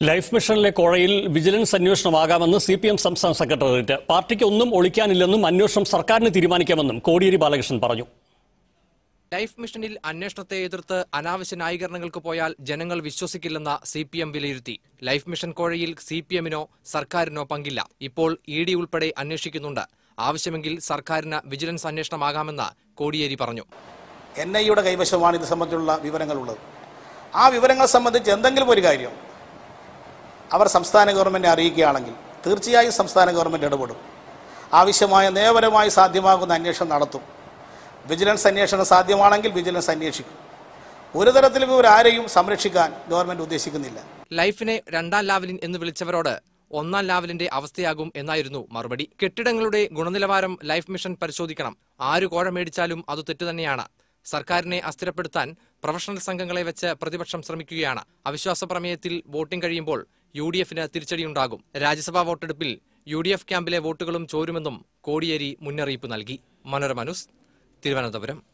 life മിഷനിലെ കോഴയിൽ vigilance അന്വേഷണമാകാമെന്ന് സി പി എം സംസ്ഥാന സെക്രട്ടേറിയറ്റ് പാർട്ടിക്ക് ഒന്നും ഒളിക്കാനില്ലെന്നും അന്വേഷണം സർക്കാരിന് തീരുമാനിക്കാമെന്നും കോടിയേരി ബാലകൃഷ്ണൻ പറഞ്ഞു ലൈഫ് മിഷനിൽ അന്വേഷണത്തെ എതിർത്ത് അനാവശ്യ ന്യായീകരണങ്ങൾക്ക് പോയാൽ ജനങ്ങൾ വിശ്വസിക്കില്ലെന്ന സി പി എം വിലയിരുത്തി ലൈഫ് മിഷൻ കോഴയിൽ സി പി എമ്മിനോ സർക്കാരിനോ പങ്കില്ല ഇപ്പോൾ ഇ ഡി ഉൾപ്പെടെ അന്വേഷിക്കുന്നുണ്ട് ആവശ്യമെങ്കിൽ സർക്കാരിന് വിജിലൻസ് അന്വേഷണമാകാമെന്ന് കോടിയേരി പറഞ്ഞു എൻ ഐയുടെ കൈവശമാണ് ഇത് സംബന്ധിച്ചുള്ള വിവരങ്ങളുള്ളത് ആ വിവരങ്ങൾ സംബന്ധിച്ച് എന്തെങ്കിലും ഒരു കാര്യം അവർ സംസ്ഥാന ഗവൺമെൻറ് അറിയിക്കുകയാണെങ്കിൽ തീർച്ചയായും സംസ്ഥാന ഗവൺമെൻറ് ഇടപെടും ആവശ്യമായ നിയമപരമായി സാധ്യമാകുന്ന അന്വേഷണം നടത്തും വിജിലൻസ് അന്വേഷണം സാധ്യമാണെങ്കിൽ വിജിലൻസ് അന്വേഷിക്കും ഒരു തരത്തിലും ഇവർ ആരെയും സംരക്ഷിക്കാൻ ഗവൺമെൻറ് ഉദ്ദേശിക്കുന്നില്ല ലൈഫിനെ രണ്ടാം ലാവലിൻ എന്ന് വിളിച്ചവരോട് ഒന്നാം ലാവലിന്റെ അവസ്ഥയാകും എന്നായിരുന്നു മറുപടി കെട്ടിടങ്ങളുടെ ഗുണനിലവാരം ലൈഫ് മിഷൻ പരിശോധിക്കണം ആര് കോഴ മേടിച്ചാലും അത് തെറ്റു തന്നെയാണ് സർക്കാരിനെ അസ്ഥിരപ്പെടുത്താൻ പ്രൊഫഷണൽ സംഘങ്ങളെ വെച്ച് പ്രതിപക്ഷം ശ്രമിക്കുകയാണ് അവിശ്വാസ പ്രമേയത്തിൽ വോട്ടിംഗ് കഴിയുമ്പോൾ യു ഡി എഫിന് തിരിച്ചടിയുണ്ടാകും രാജ്യസഭാ വോട്ടെടുപ്പിൽ യു ഡി എഫ് ക്യാമ്പിലെ വോട്ടുകളും ചോരുമെന്നും കോടിയേരി മുന്നറിയിപ്പ് നൽകി മനോരമ ന്യൂസ് തിരുവനന്തപുരം